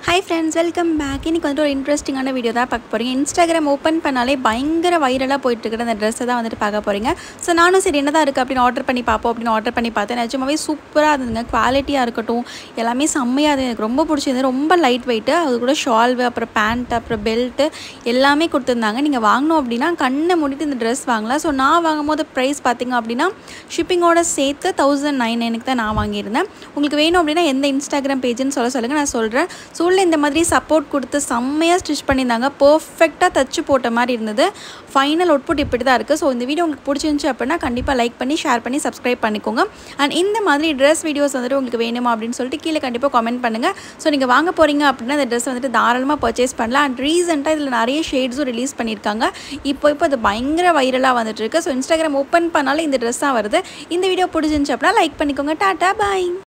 hi friends welcome back இன்னைக்கு வந்துட்டு ஒரு இன்ட்ரெஸ்டிங்கான வீடியோ தான் பார்க்க போகிறீங்க இன்ஸ்டாகிராம் ஓப்பன் பண்ணாலே பயங்கர வைரலாக போயிட்டு இருக்கிற அந்த ட்ரெஸ்ஸை தான் வந்துட்டு பார்க்க போகிறீங்க ஸோ நானும் சரி என்ன தான் இருக்குது அப்படின்னு ஆர்டர் பண்ணி பார்ப்போம் அப்படின்னு ஆர்டர் பண்ணி பார்த்தேன் நிஜமாவே சூப்பராக இருந்ததுங்க குவாலிட்டியாக இருக்கட்டும் எல்லாமே செம்மையாக இருந்தது எனக்கு ரொம்ப பிடிச்சிருந்தது ரொம்ப லைட் வெயிட்டு அது கூட ஷால்வு அப்புறம் பேண்ட் அப்புறம் பெல்ட்டு எல்லாமே கொடுத்துருந்தாங்க நீங்கள் வாங்கணும் அப்படின்னா கண்ணை மூடிட்டு இந்த ட்ரெஸ் வாங்கலாம் ஸோ நான் வாங்கும் போது ப்ரைஸ் பார்த்தீங்க அப்படின்னா ஷிப்பிங்கோட சேர்த்து தௌசண்ட் நைன் எனக்கு தான் நான் வாங்கியிருந்தேன் உங்களுக்கு வேணும் அப்படின்னா எந்த இன்ஸ்டாகிராம் பேஜ்னு சொல்ல சொல்லுங்கள் நான் சொல்கிறேன் சூழ்நிலை இந்த மாதிரி சப்போர்ட் கொடுத்து செம்மையாக ஸ்டிச் பண்ணியிருந்தாங்க பர்ஃபெக்டாக தச்சு போட்ட மாதிரி இருந்தது ஃபைனல் அவுட்புட் இப்படி தான் இருக்குது ஸோ இந்த வீடியோ உங்களுக்கு பிடிச்சிருந்துச்சு அப்படின்னா கண்டிப்பாக லைக் பண்ணி ஷேர் பண்ணி சப்ஸ்கிரைப் பண்ணிக்கோங்க அண்ட் இந்த மாதிரி ட்ரெஸ் வீடியோஸ் வந்துட்டு உங்களுக்கு வேணுமா அப்படின்னு சொல்லிட்டு கீழே கண்டிப்பாக கமெண்ட் பண்ணுங்கள் ஸோ நீங்கள் வாங்க போகிறீங்க அப்படின்னா இந்த ட்ரெஸ் வந்துட்டு தாராளமாக பர்ச்சேஸ் பண்ணலாம் அண்ட் ரீசெண்டாக இதில் நிறைய ஷேட்ஸும் ரிலீஸ் பண்ணியிருக்காங்க இப்போ இப்போ அது பயங்கர வைரலாக வந்துட்டு இருக்கு ஸோ இன்ஸ்டாகிராம் ஓப்பன் பண்ணாலும் இந்த ட்ரெஸ் தான் வருது இந்த வீடியோ பிடிச்சிருந்துச்சு அப்படின்னா லைக் பண்ணிக்கோங்க டாட்டா பாய்